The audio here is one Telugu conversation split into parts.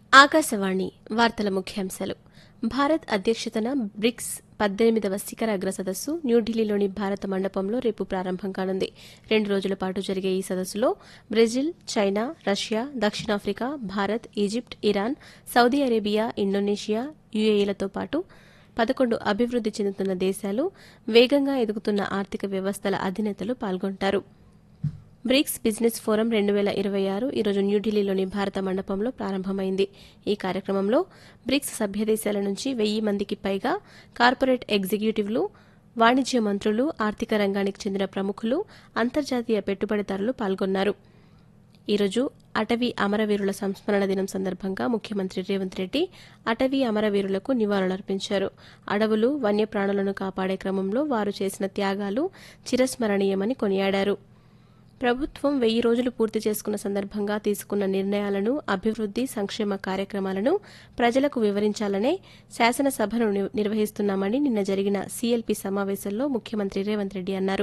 ఆకాశవాణి వార్తల ముఖ్యాంశాలు భారత్ అధ్యక్షతన బ్రిక్స్ పద్దెనిమిదవ శిఖరాగ్ర సదస్సు న్యూఢిల్లీలోని భారత మండపంలో రేపు ప్రారంభం కానుంది రెండు రోజుల పాటు జరిగే ఈ సదస్సులో బ్రెజిల్ చైనా రష్యా దక్షిణాఫ్రికా Bharat Egypt Iran Saudi Arabia Indonesia యుఏఈలతో పాటు పదకొండు అభివృద్ది చెందుతున్న దేశాలు వేగంగా ఎదుగుతున్న ఆర్థిక వ్యవస్థల అధినేతలు పాల్గొంటారు బ్రిక్స్ బిజినెస్ ఫోరం రెండు వేల ఇరవై ఆరు ఈరోజు న్యూఢిల్లీలోని భారత మండపంలో ప్రారంభమైంది ఈ కార్యక్రమంలో బ్రిక్స్ సభ్య దేశాల నుంచి వెయ్యి మందికి పైగా కార్పొరేట్ ఎగ్జిక్యూటివ్లు వాణిజ్య మంత్రులు ఆర్థిక రంగానికి చెందిన ప్రముఖులు అంతర్జాతీయ పెట్టుబడిదారులు పాల్గొన్నారు ఈరోజు అటవీ అమరవీరుల సంస్మరణ దినం సందర్భంగా ముఖ్యమంత్రి రేవంత్ రెడ్డి అటవీ అమరవీరులకు నివాళులర్పించారు అడవులు వన్యప్రాణులను కాపాడే క్రమంలో వారు చేసిన త్యాగాలు చిరస్మరణీయమని కొనియాడారు ప్రభుత్వం వెయ్యి రోజులు పూర్తి చేసుకున్న సందర్భంగా తీసుకున్న నిర్ణయాలను అభివృద్ది సంక్షేమ కార్యక్రమాలను ప్రజలకు వివరించాలనే శాసనసభను ని- నిర్వహిస్తున్నామని నిన్న జరిగిన సీఎల్పీ సమావేశంలో ముఖ్యమంత్రి రేవంత్ రెడ్డి అన్నారు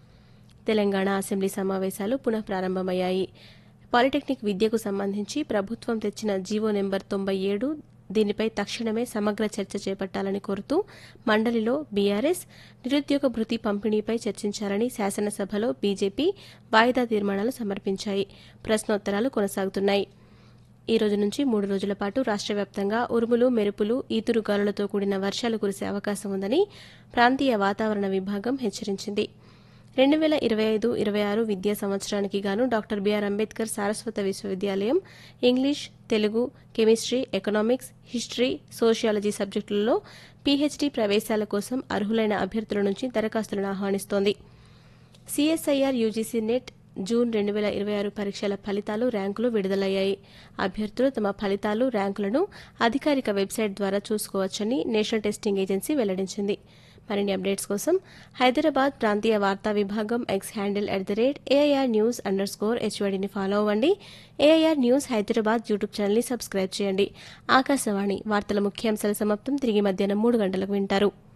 తెలంగాణ అసెంబ్లీ సమావేశాలు పునః ప్రారంభమయ్యాయి పాలిటెక్నిక్ విద్యకు సంబంధించి ప్రభుత్వం తెచ్చిన జీవో నెంబర్ తొంభై ఏడు దీనిపై తక్షణమే సమగ్ర చర్చ చేపట్టాలని కోరుతూ మండలిలో బీఆర్ఎస్ నిరుద్యోగ భృతి పంపిణీపై చర్చించాలని శాసనసభలో బీజేపీ వాయిదా తీర్మానాలు సమర్పించాయి ప్రశ్నోత్తరాలు కొనసాగుతున్నాయి ఈ రోజు నుంచి మూడు రోజుల పాటు రాష్ట్ర వ్యాప్తంగా ఉరుములు మెరుపులు ఈదురు గాలులతో కూడిన వర్షాలు కురిసే అవకాశం ఉందని ప్రాంతీయ వాతావరణ విభాగం హెచ్చరించింది రెండు వేల ఇరవై ఐదు ఇరవై ఆరు విద్యా సంవత్సరానికి గాను డాక్టర్ బిఆర్ అంబేద్కర్ సారస్వత విశ్వవిద్యాలయం English Telugu chemistry economics history sociology సబ్జెక్టులలో పీహెచ్డీ ప్రవేశాల కోసం అర్హులైన అభ్యర్థుల నుంచి దరఖాస్తులను ఆహ్వానిస్తోంది సిఎస్ఐఆర్ యూజీసీ నెట్ జూన్ రెండు వేల ఇరవై ఆరు పరీక్షల ఫలితాలు ర్యాంకులు విడుదలయ్యాయి అభ్యర్థులు తమ ఫలితాలు ర్యాంకులను అధికారిక వెబ్సైట్ ద్వారా చూసుకోవచ్చని నేషనల్ టెస్టింగ్ ఏజెన్సీ వెల్లడించింది మరిన్ని అప్డేట్స్ కోసం హైదరాబాద్ ప్రాంతీయ వార్తా విభాగం X handle at the rate AIR news under score హెచ్వైడిని ఫాలో అవ్వండి ఏఐఆర్ న్యూస్ హైదరాబాద్ యూట్యూబ్ ఛానల్ని సబ్స్క్రైబ్ చేయండి ఆకాశవాణి వార్తల ముఖ్యాంశాల సమాప్తం తిరిగి మధ్యాహ్నం మూడు గంటలకు వింటారు